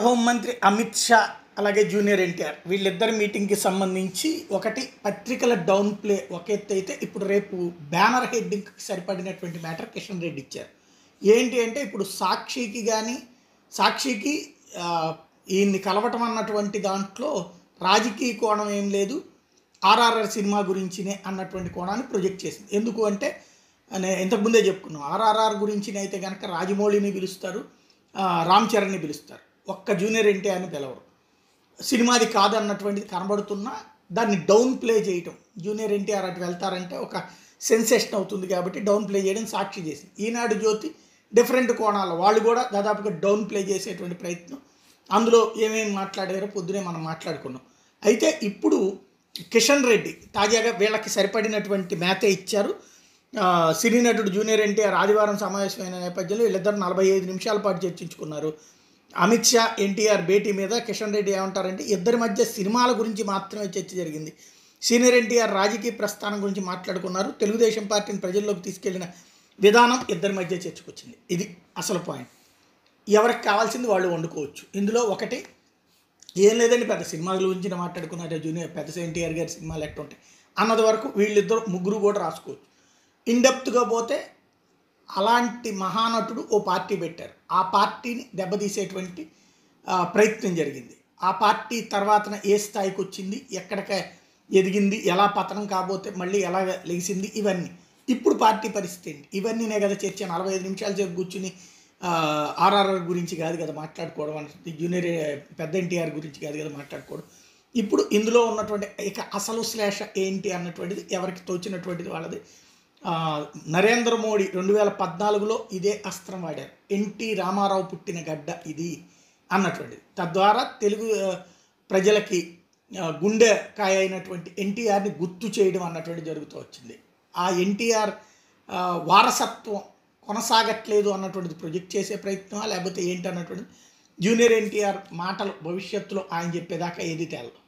హోంమంత్రి అమిత్ షా అలాగే జూనియర్ ఎన్టీఆర్ వీళ్ళిద్దరి మీటింగ్కి సంబంధించి ఒకటి పత్రికల డౌన్ ప్లే ఒక ఎత్తు అయితే ఇప్పుడు రేపు బ్యానర్ హెడ్డింగ్కి సరిపడినటువంటి మ్యాటర్ కిషన్ రెడ్డి ఇచ్చారు ఏంటి అంటే ఇప్పుడు సాక్షికి కానీ సాక్షికి ఆ, ఈయన్ని కలవటం అన్నటువంటి దాంట్లో రాజకీయ కోణం ఏం లేదు ఆర్ఆర్ఆర్ సినిమా గురించినే అన్నటువంటి కోణాన్ని ప్రొజెక్ట్ చేసింది ఎందుకు అంటే నేను ఇంతకుముందే చెప్పుకున్నాం ఆర్ఆర్ఆర్ గురించి అయితే కనుక రాజమౌళిని పిలుస్తారు ఆ, రామ్ చరణ్ని పిలుస్తారు ఒక్క జూనియర్ ఎన్టీఆర్ని పిలవరు సినిమాది కాదన్నటువంటిది కనబడుతున్నా దాన్ని డౌన్ ప్లే చేయటం జూనియర్ ఎన్టీఆర్ అటు వెళ్తారంటే ఒక సెన్సేషన్ అవుతుంది కాబట్టి డౌన్ ప్లే చేయడం సాక్షి చేసింది ఈనాడు జ్యోతి డిఫరెంట్ కోణాల్లో వాళ్ళు కూడా దాదాపుగా డౌన్ ప్లే చేసేటువంటి ప్రయత్నం అందులో ఏమేమి మాట్లాడారో పొద్దునే మనం మాట్లాడుకున్నాం అయితే ఇప్పుడు కిషన్ రెడ్డి తాజాగా వీళ్ళకి సరిపడినటువంటి మేతే ఇచ్చారు ఆ, సినీ నటుడు జూనియర్ ఎన్టీఆర్ ఆదివారం సమావేశమైన నేపథ్యంలో వీళ్ళిద్దరు నలభై ఐదు నిమిషాల పాటు చర్చించుకున్నారు అమిత్ షా ఎన్టీఆర్ భేటీ మీద కిషన్ రెడ్డి ఏమంటారంటే ఇద్దరి మధ్య సినిమాల గురించి మాత్రమే చర్చ జరిగింది సీనియర్ ఎన్టీఆర్ రాజకీయ ప్రస్థానం గురించి మాట్లాడుకున్నారు తెలుగుదేశం పార్టీని ప్రజల్లోకి తీసుకెళ్లిన విధానం ఇద్దరి మధ్య చర్చకొచ్చింది ఇది అసలు పాయింట్ ఎవరికి కావాల్సింది వాళ్ళు వండుకోవచ్చు ఇందులో ఒకటి ఏం లేదండి పెద్ద సినిమాల గురించి మాట్లాడుకున్నారు జూనియర్ పెద్ద ఎన్టీఆర్ గారి సినిమాలు ఎట్లా ఉంటాయి అన్నది వరకు వీళ్ళిద్దరు ముగ్గురు కూడా రాసుకోవచ్చు ఇన్డెప్త్గా పోతే అలాంటి మహానటుడు ఓ పార్టీ పెట్టారు ఆ పార్టీని దెబ్బతీసేటువంటి ఆ, ప్రయత్నం జరిగింది ఆ పార్టీ తర్వాతన ఏ స్థాయికి వచ్చింది ఎక్కడిక ఎదిగింది ఎలా పతనం కాబోతే మళ్ళీ ఎలా లెగిసింది ఇవన్నీ ఇప్పుడు పార్టీ పరిస్థితి ఏంటి ఇవన్నీనే కదా చర్చ నలభై ఐదు నిమిషాల సేపు కూర్చుని ఆర్ఆర్ఆర్ గురించి కాదు కదా మాట్లాడుకోవడం అంటే జూనియర్ పెద్ద ఎన్టీఆర్ గురించి కాదు కదా మాట్లాడుకోవడం ఇప్పుడు ఇందులో ఉన్నటువంటి ఇక అసలు శ్లేష ఏంటి అన్నటువంటిది ఎవరికి తోచినటువంటిది వాళ్ళది ఆ, నరేంద్ర మోడీ రెండు వేల పద్నాలుగులో ఇదే అస్త్రం వాడారు ఎన్టీ రామారావు పుట్టిన గడ్డ ఇది అన్నటువంటిది తద్వారా తెలుగు ఆ, ప్రజలకి ఆ, గుండెకాయ అయినటువంటి ఎన్టీఆర్ని గుర్తు చేయడం అన్నటువంటి జరుగుతూ వచ్చింది ఆ ఎన్టీఆర్ ఆ, వారసత్వం కొనసాగట్లేదు అన్నటువంటిది ప్రొజెక్ట్ చేసే ప్రయత్నం లేకపోతే ఏంటి అన్నటువంటిది జూనియర్ ఎన్టీఆర్ మాటలు భవిష్యత్తులో ఆయన చెప్పేదాకా ఏది తేలదు